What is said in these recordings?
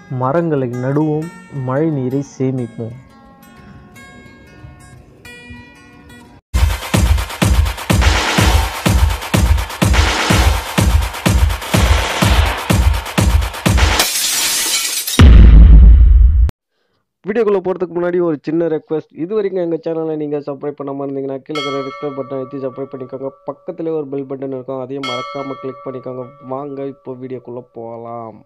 மரங்களை நடுவோம் மழை நீரை சேமிப்போம் வீடியோக்குள்ளே போகிறதுக்கு முன்னாடி ஒரு சின்ன ரெக்வஸ்ட் இது வரைக்கும் எங்கள் சேனலை நீங்கள் சப்ஸ்கிரைப் பண்ணாமல் இருந்தீங்கன்னா கீழே இருக்கிற ரெக்வஸ்ட் பட்டன் எடுத்து சப்ஸ்கிரைப் பண்ணிக்கோங்க பக்கத்துலேயே ஒரு பெல் பட்டன் இருக்கும் அதையும் மறக்காமல் கிளிக் பண்ணிக்கோங்க வாங்க இப்போ வீடியோக்குள்ளே போகலாம்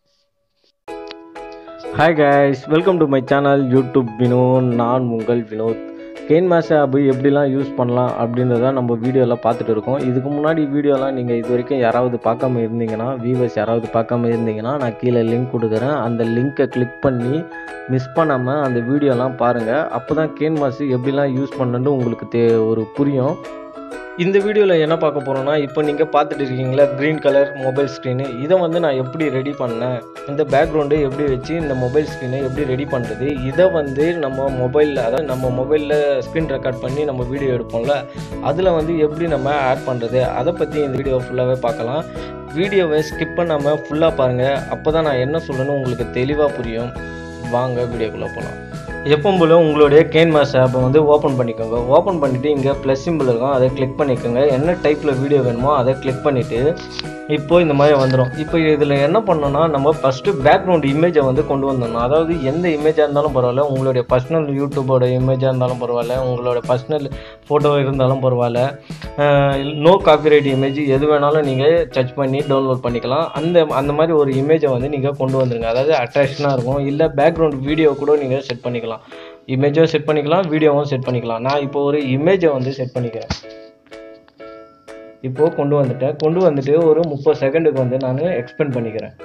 hi guys welcome to my channel YouTube Vinod நான் உங்கள் வினோத் கெயின் மேஸ் ஆப் எப்படிலாம் யூஸ் பண்ணலாம் அப்படின்றத நம்ம வீடியோவில் பார்த்துட்டு இருக்கோம் இதுக்கு முன்னாடி வீடியோலாம் நீங்கள் இது வரைக்கும் யாராவது பார்க்காம இருந்தீங்கன்னா வியூவர்ஸ் யாராவது பார்க்காம இருந்தீங்கன்னா நான் கீழே லிங்க் கொடுக்குறேன் அந்த லிங்க்கை கிளிக் பண்ணி மிஸ் பண்ணாமல் அந்த வீடியோலாம் பாருங்கள் அப்போ தான் கேன் மாஸ் எப்படிலாம் யூஸ் பண்ணணுன்னு உங்களுக்கு தே ஒரு புரியும் இந்த வீடியோவில் என்ன பார்க்க போகிறோன்னா இப்போ நீங்கள் பார்த்துட்டு இருக்கீங்களா க்ரீன் கலர் மொபைல் ஸ்க்ரீனு இதை வந்து நான் எப்படி ரெடி பண்ணேன் இந்த பேக்ரவுண்டு எப்படி வச்சு இந்த மொபைல் ஸ்க்ரீனை எப்படி ரெடி பண்ணுறது இதை வந்து நம்ம மொபைலில் அதாவது நம்ம மொபைலில் ஸ்க்ரீன் ரெக்கார்ட் பண்ணி நம்ம வீடியோ எடுப்போம்ல அதில் வந்து எப்படி நம்ம ஆட் பண்ணுறது அதை பற்றி இந்த வீடியோ ஃபுல்லாகவே பார்க்கலாம் வீடியோவை ஸ்கிப் பண்ணாமல் ஃபுல்லாக பாருங்கள் அப்போ தான் நான் என்ன சொல்லணும்னு உங்களுக்கு தெளிவாக புரியும் வாங்க வீடியோக்குள்ளே போகலாம் எப்பவும் போல உங்களுடைய கேன் மாஸ் ஆப்பை வந்து ஓப்பன் பண்ணிக்கோங்க ஓப்பன் பண்ணிவிட்டு இங்கே ப்ளஸ் சிம்பிள் இருக்கும் அதை கிளிக் பண்ணிக்கோங்க என்ன டைப்பில் வீடியோ வேணுமோ அதை கிளிக் பண்ணிவிட்டு இப்போ இந்த மாதிரி வந்துடும் இப்போ இதில் என்ன பண்ணோன்னா நம்ம ஃபஸ்ட்டு பேக்ரவுண்ட் இமேஜை வந்து கொண்டு வந்துடணும் அதாவது எந்த இமேஜாக இருந்தாலும் பரவாயில்ல உங்களுடைய பர்சனல் யூடியூபோட இமேஜாக இருந்தாலும் பரவாயில்ல உங்களோட பர்சனல் ஃபோட்டோ இருந்தாலும் பரவாயில்ல நோ காப்பிரைட் இமேஜ் எது வேணாலும் நீங்கள் சர்ச் பண்ணி டவுன்லோட் பண்ணிக்கலாம் அந்த அந்த மாதிரி ஒரு இமேஜை வந்து நீங்கள் கொண்டு வந்துருங்க அதாவது அட்ராக்ஷனாக இருக்கும் இல்லை பேக்ரவுண்ட் வீடியோ கூட நீங்கள் செட் பண்ணிக்கலாம் இமேஜும் செட் பண்ணிக்கலாம் வீடியோவும் செட் பண்ணிக்கலாம் நான் இப்போ ஒரு இமேஜை வந்து செட் பண்ணிக்கிறேன் இப்போது கொண்டு வந்துட்டேன் கொண்டு வந்துட்டு ஒரு முப்பது செகண்டுக்கு வந்து நான் எக்ஸ்பெண்ட் பண்ணிக்கிறேன்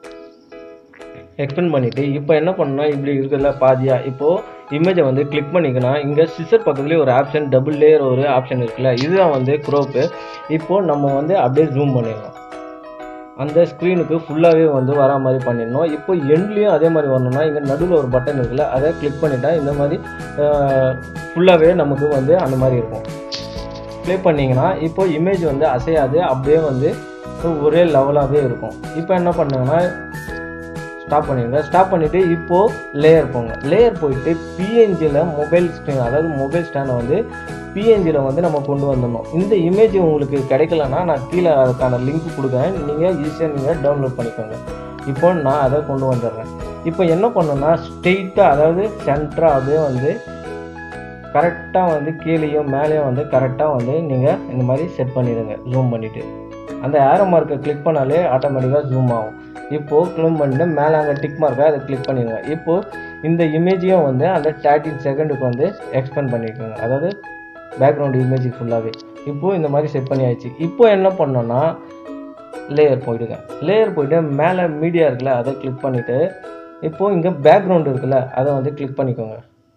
எக்ஸ்பெண்ட் பண்ணிவிட்டு இப்போ என்ன பண்ணணும்னா இப்படி இருக்குல்ல பாதியா இப்போது இமேஜை வந்து கிளிக் பண்ணிக்கலாம் இங்கே சிசர் பக்கத்துலேயே ஒரு ஆப்ஷன் டபுள் லேயர் ஒரு ஆப்ஷன் இருக்குல்ல இதுதான் வந்து க்ரோப்பு இப்போது நம்ம வந்து அப்படியே ஜூம் பண்ணிடலாம் அந்த ஸ்க்ரீனுக்கு ஃபுல்லாகவே வந்து வரா மாதிரி பண்ணிடணும் இப்போ எண்ட்லேயும் அதே மாதிரி வரணும்னா இங்கே நடுவில் ஒரு பட்டன் இருக்குல்ல அதை கிளிக் பண்ணிட்டா இந்த மாதிரி ஃபுல்லாகவே நமக்கு வந்து அந்த மாதிரி இருக்கும் ப்ளே பண்ணிங்கன்னா இப்போ இமேஜ் வந்து அசையாது அப்படியே வந்து ஒரே லெவலாகவே இருக்கும் இப்போ என்ன பண்ணுங்கன்னா ஸ்டாப் பண்ணிடுங்க ஸ்டாப் பண்ணிவிட்டு இப்போது லேயர் போங்க லேயர் போயிட்டு பிஎன்ஜியில் மொபைல் ஸ்க்ரீன் அதாவது மொபைல் ஸ்டாண்டை வந்து பிஎன்ஜியில் வந்து நம்ம கொண்டு வந்துடணும் இந்த இமேஜ் உங்களுக்கு கிடைக்கலன்னா நான் கீழே அதுக்கான லிங்க் கொடுக்குறேன் நீங்கள் ஈஸியாக நீங்கள் டவுன்லோட் பண்ணிக்கோங்க இப்போ நான் அதை கொண்டு வந்துடுறேன் இப்போ என்ன பண்ணணும்னா ஸ்ட்ரெயிட்டாக அதாவது சென்டராக அப்படியே வந்து கரெக்டாக வந்து கீழேயும் மேலேயும் வந்து கரெக்டாக வந்து நீங்கள் இந்த மாதிரி செட் பண்ணிடுங்க ஜூம் பண்ணிவிட்டு அந்த ஏரோ மார்க்கை கிளிக் பண்ணாலே ஆட்டோமேட்டிக்காக ஜூம் ஆகும் இப்போது க்ளூம் பண்ணிட்டு மேலே அங்கே டிக் மார்க்கை அதை கிளிக் பண்ணிடுங்க இப்போது இந்த இமேஜையும் வந்து அந்த தேர்ட்டின் செகண்டுக்கு வந்து எக்ஸ்பெண்ட் பண்ணிக்கோங்க அதாவது பேக்ரவுண்ட் இமேஜ் ஃபுல்லாகவே இப்போது இந்த மாதிரி செட் பண்ணியாச்சு இப்போ என்ன பண்ணோன்னா லேயர் போயிடுங்க லேயர் போயிட்டு மேலே மீடியா இருக்குல்ல அதை கிளிக் பண்ணிவிட்டு இப்போது இங்கே பேக்ரவுண்ட் இருக்குல்ல அதை வந்து கிளிக் பண்ணிக்கோங்க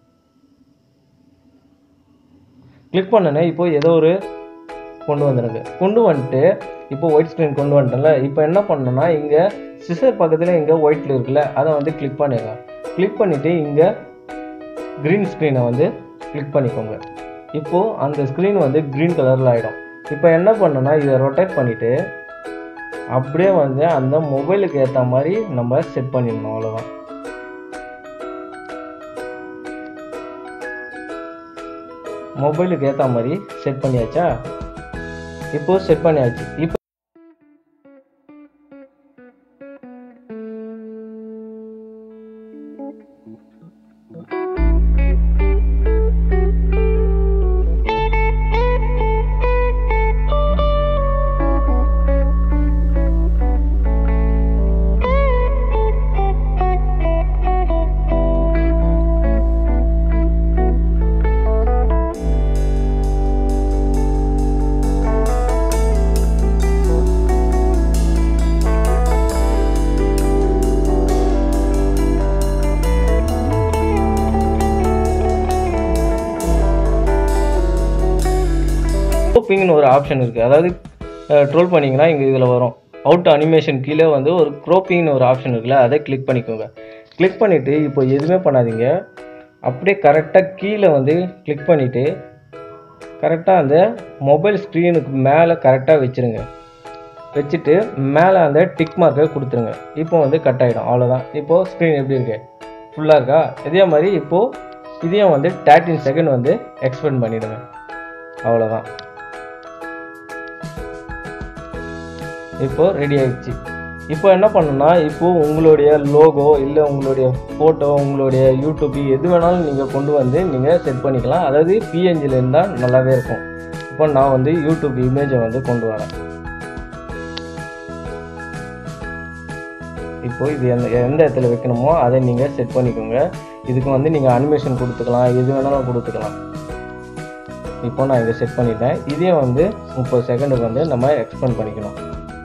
கிளிக் பண்ணனே இப்போ ஏதோ ஒரு கொண்டு வந்துடுங்க கொண்டு வந்துட்டு இப்போ ஒயிட் ஸ்க்ரீன் கொண்டு வந்துட்டேன்ல இப்போ என்ன பண்ணணும்னா இங்கே சிசர் பக்கத்தில் இங்கே ஒயிட்டில் இருக்குல்ல அதை வந்து கிளிக் பண்ணிடுங்க கிளிக் பண்ணிவிட்டு இங்கே க்ரீன் ஸ்க்ரீனை வந்து கிளிக் பண்ணிக்கோங்க இப்போது அந்த ஸ்க்ரீன் வந்து க்ரீன் கலரில் ஆகிடும் இப்போ என்ன பண்ணணும்னா இதை ரொட்டேட் பண்ணிவிட்டு அப்படியே வந்து அந்த மொபைலுக்கு ஏற்ற மாதிரி நம்ம செட் பண்ணிடணும் அவ்வளோதான் மொபைலுக்கு ஏற்ற மாதிரி செட் பண்ணியாச்சா இப்போ செட் பண்ணியாச்சு இப்போ க்ரோப்பிங்னு ஒரு ஆப்ஷன் இருக்குது அதாவது ட்ரோல் பண்ணிங்கன்னா இங்கே இதில் வரும் அவுட் அனிமேஷன் கீழே வந்து ஒரு க்ரோப்பிங்னு ஒரு ஆப்ஷன் இருக்குல்ல அதை கிளிக் பண்ணிக்கோங்க கிளிக் பண்ணிவிட்டு இப்போ எதுவுமே பண்ணாதீங்க அப்படியே கரெக்டாக கீழே வந்து கிளிக் பண்ணிவிட்டு கரெக்டாக அந்த மொபைல் ஸ்க்ரீனுக்கு மேலே கரெக்டாக வச்சுருங்க வச்சுட்டு மேலே அந்த டிக் மார்க்கை கொடுத்துருங்க இப்போ வந்து கட் ஆகிடும் அவ்வளோதான் இப்போது ஸ்க்ரீன் எப்படி இருக்கு ஃபுல்லாக இருக்கா இதே மாதிரி இப்போது இதையும் வந்து தேர்ட்டின் செகண்ட் வந்து எக்ஸ்பெண்ட் பண்ணிவிடுங்க அவ்வளோதான் இப்போ ரெடி ஆயிடுச்சு இப்போ என்ன பண்ணணும்னா இப்போ உங்களுடைய லோகோ இல்லை உங்களுடைய ஃபோட்டோ உங்களுடைய யூடியூப் எது வேணாலும் நீங்கள் கொண்டு வந்து நீங்கள் செட் பண்ணிக்கலாம் அதாவது பிஎன்ஜியில் இருந்தால் நல்லாவே இருக்கும் இப்போ நான் வந்து யூடியூப் இமேஜை வந்து கொண்டு வரேன் இப்போ இது எந்த எந்த இடத்துல வைக்கணுமோ அதை நீங்கள் செட் பண்ணிக்கோங்க இதுக்கு வந்து நீங்கள் அனிமேஷன் கொடுத்துக்கலாம் எது வேணாலும் கொடுத்துக்கலாம் இப்போ நான் இதை செட் பண்ணிட்டேன் இதையும் வந்து முப்பது செகண்டுக்கு வந்து நம்ம எக்ஸ்பெண்ட் பண்ணிக்கணும்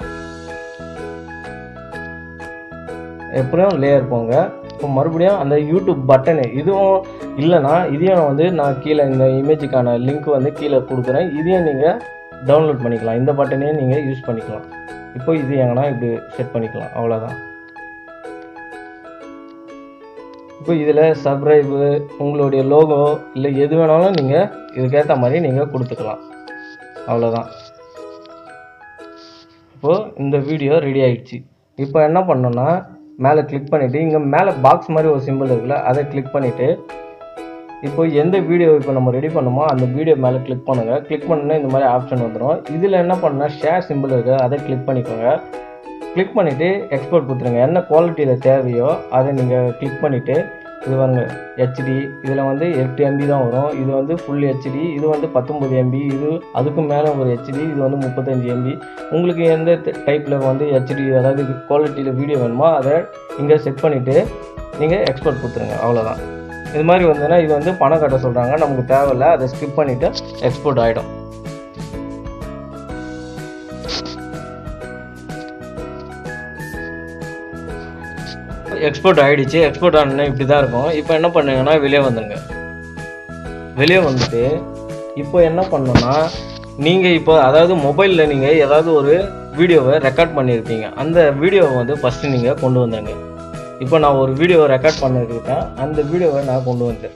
எப்படியும் லேயர் போங்க இப்போ மறுபடியும் அந்த யூடியூப் பட்டனு இதுவும் இல்லைன்னா இதையும் வந்து நான் கீழே இந்த இமேஜுக்கான லிங்க் வந்து கீழே கொடுக்குறேன் இதையும் நீங்கள் டவுன்லோட் பண்ணிக்கலாம் இந்த பட்டனையும் நீங்கள் யூஸ் பண்ணிக்கலாம் இப்போ இது எங்கன்னா இப்படி செட் பண்ணிக்கலாம் அவ்வளோதான் இப்போ இதில் சப்ஸ்கிரைபு உங்களுடைய லோகோ இல்லை எது வேணாலும் நீங்கள் இதுக்கேற்ற மாதிரி நீங்கள் கொடுத்துக்கலாம் அவ்வளோதான் இப்போது இந்த வீடியோ ரெடி ஆயிடுச்சு இப்போ என்ன பண்ணோன்னா மேலே கிளிக் பண்ணிவிட்டு இங்கே மேலே பாக்ஸ் மாதிரி ஒரு சிம்பிள் இருக்குல்ல அதை கிளிக் பண்ணிவிட்டு இப்போ எந்த வீடியோ இப்போ நம்ம ரெடி பண்ணுமோ அந்த வீடியோ மேலே கிளிக் பண்ணுங்கள் கிளிக் பண்ணால் இந்த மாதிரி ஆப்ஷன் வந்துடும் இதில் என்ன பண்ணால் ஷேர் சிம்பிள் இருக்குது அதை கிளிக் பண்ணிக்கோங்க கிளிக் பண்ணிவிட்டு எக்ஸ்போர்ட் கொடுத்துருங்க என்ன குவாலிட்டியில் தேவையோ அதை நீங்கள் கிளிக் பண்ணிவிட்டு இது பாருங்க ஹெச்டி இதில் வந்து எட்டு எம்பி தான் வரும் இது வந்து ஃபுல் ஹெச்டி இது வந்து பத்தொம்பது எம்பி இது அதுக்கும் மேலே ஒரு ஹெச்டி இது வந்து முப்பத்தஞ்சு எம்பி உங்களுக்கு எந்த டைப்பில் வந்து ஹெச்டி அதாவது குவாலிட்டியில் வீடியோ வேணுமோ அதை இங்கே செட் பண்ணிவிட்டு நீங்கள் எக்ஸ்போர்ட் கொடுத்துருங்க அவ்வளோதான் இது மாதிரி வந்ததுன்னா இது வந்து பணம் கட்ட சொல்கிறாங்க நமக்கு தேவையில்ல அதை ஸ்கிப் பண்ணிவிட்டு எக்ஸ்போர்ட் ஆகிடும் எக்ஸ்போர்ட் ஆகிடுச்சு எக்ஸ்போர்ட் ஆனா இப்படி தான் இருக்கும் இப்போ என்ன பண்ணுங்கன்னா வெளியே வந்துடுங்க வெளியே வந்துட்டு இப்போ என்ன பண்ணணும்னா நீங்கள் இப்போ அதாவது மொபைலில் நீங்கள் ஏதாவது ஒரு வீடியோவை ரெக்கார்ட் பண்ணியிருப்பீங்க அந்த வீடியோவை வந்து ஃபஸ்ட்டு நீங்கள் கொண்டு வந்துடுங்க இப்போ நான் ஒரு வீடியோவை ரெக்கார்ட் பண்ணியிருக்கேன் அந்த வீடியோவை நான் கொண்டு வந்துட்டேன்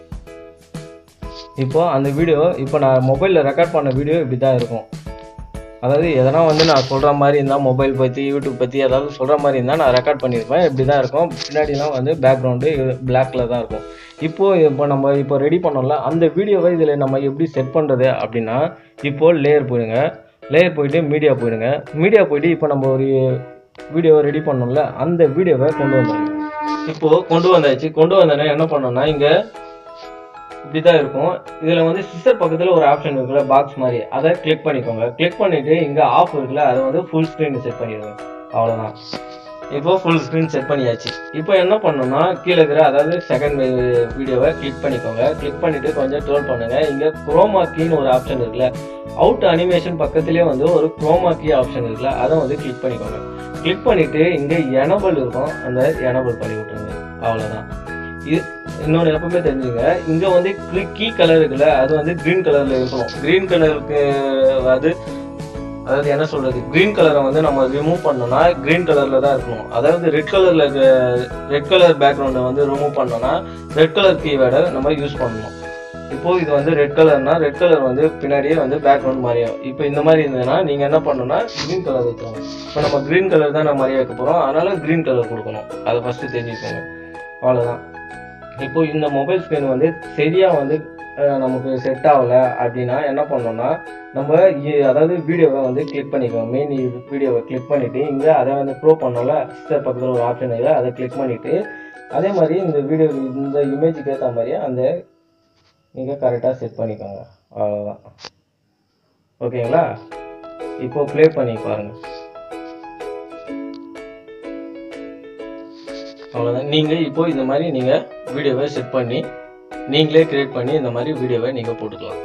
இப்போ அந்த வீடியோ இப்போ நான் மொபைலில் ரெக்கார்ட் பண்ண வீடியோ இப்படி தான் இருக்கும் அதாவது எதனா வந்து நான் சொல்கிற மாதிரி இருந்தால் மொபைல் பற்றி யூடியூப் பற்றி ஏதாவது சொல்கிற மாதிரி இருந்தால் நான் ரெக்கார்ட் பண்ணியிருப்பேன் இப்படி தான் இருக்கும் பின்னாடிலாம் வந்து பேக்ரவுண்டு பிளாக்ல தான் இருக்கும் இப்போது இப்போ நம்ம இப்போ ரெடி பண்ணோம்ல அந்த வீடியோவை இதில் நம்ம எப்படி செட் பண்ணுறது அப்படின்னா இப்போது லேயர் போயிடுங்க லேயர் போயிட்டு மீடியா போயிடுங்க மீடியா போயிட்டு இப்போ நம்ம ஒரு வீடியோவை ரெடி பண்ணோம்ல அந்த வீடியோவை கொண்டு வந்துடுங்க இப்போது கொண்டு வந்தாச்சு கொண்டு வந்தோடனே என்ன பண்ணோம்னா இங்கே இப்படி தான் இருக்கும் இதில் வந்து சிஸ்டர் பக்கத்தில் ஒரு ஆப்ஷன் இருக்குல்ல பாக்ஸ் மாதிரி அதை கிளிக் பண்ணிக்கோங்க கிளிக் பண்ணிவிட்டு இங்கே ஆஃப் இருக்குல்ல அதை வந்து ஃபுல் ஸ்க்ரீன் செட் பண்ணிடுங்க அவ்வளோதான் இப்போ ஃபுல் ஸ்க்ரீன் செட் பண்ணியாச்சு இப்போ என்ன பண்ணணும்னா கீழே இருக்கிற அதாவது செகண்ட் வீடியோவை கிளிக் பண்ணிக்கோங்க கிளிக் பண்ணிவிட்டு கொஞ்சம் ட்ரோல் பண்ணுங்கள் இங்கே குரோமா கீன்னு ஒரு ஆப்ஷன் இருக்குல்ல அவுட் அனிமேஷன் பக்கத்துலேயே வந்து ஒரு குரோமா கீ ஆப்ஷன் இருக்குல்ல அதை வந்து கிளிக் பண்ணிக்கோங்க கிளிக் பண்ணிவிட்டு இங்கே எனபிள் இருக்கும் அந்த எனபிள் பண்ணி விட்டுருங்க அவ்வளோதான் இது இன்னொன்று எப்பவுமே தெரிஞ்சுங்க இங்கே வந்து கீ கலர் இருக்குல்ல அது வந்து க்ரீன் கலரில் இருக்கணும் க்ரீன் கலருக்கு அது அதாவது என்ன சொல்றது க்ரீன் கலரை வந்து நம்ம ரிமூவ் பண்ணோம்னா க்ரீன் கலர்ல தான் இருக்கணும் அதாவது ரெட் கலர்ல ரெட் கலர் பேக்ரவுண்டை வந்து ரிமூவ் பண்ணோம்னா ரெட் கலர் கீவேர்டை நம்ம யூஸ் பண்ணணும் இப்போ இது வந்து ரெட் கலர்னா ரெட் கலர் வந்து பின்னாடியே வந்து பேக்ரவுண்ட் மாதிரியும் இப்போ இந்த மாதிரி இருந்ததுன்னா நீங்க என்ன பண்ணணும்னா க்ரீன் கலர் வைக்கணும் இப்போ நம்ம க்ரீன் கலர் தான் நம்ம மாதிரியே வைக்க போறோம் அதனால க்ரீன் கலர் கொடுக்கணும் அதை ஃபர்ஸ்ட் தெரிஞ்சுக்கோங்க அவ்வளோதான் இப்போ இந்த மொபைல் ஸ்க்ரீன் வந்து சரியா வந்து அஹ், நமக்கு செட் ஆகல அப்படின்னா என்ன பண்ணோம்னா நம்ம இ- அதாவது வீடியோவை வந்து கிளிக் பண்ணிக்கோங்க மெயின் வீடியோவை கிளிக் பண்ணிட்டு இங்கே அதை வந்து ப்ரோ பண்ணோம்ல சிஸ்டர் பக்கத்தில் ஒரு ஆப்ஷன் இருக்குது அதை கிளிக் பண்ணிட்டு அதே மாதிரி இந்த வீடியோ இந்த இமேஜுக்கு ஏற்ற மாதிரியே அந்த நீங்கள் கரெக்டாக செட் பண்ணிக்கோங்க அவ்வளோதான் ஓகேங்களா இப்போ ப்ளே பண்ணி பாருங்க அவ்வளோதான் நீங்கள் இப்போ இந்த மாதிரி நீங்கள் வீடியோவை செட் பண்ணி நீங்களே கிரியேட் பண்ணி இந்த மாதிரி வீடியோவை நீங்கள் போட்டுக்கலாம்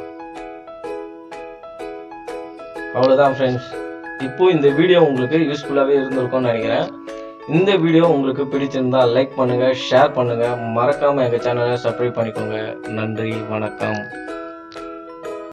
அவ்வளோதான் ஃப்ரெண்ட்ஸ் இப்போ இந்த வீடியோ உங்களுக்கு யூஸ்ஃபுல்லாகவே இருந்திருக்கும்னு நினைக்கிறேன் இந்த வீடியோ உங்களுக்கு பிடிச்சிருந்தா லைக் பண்ணுங்கள் ஷேர் பண்ணுங்கள் மறக்காமல் எங்கள் சேனலை சப்ஸ்கிரைப் பண்ணிக்கோங்க நன்றி வணக்கம்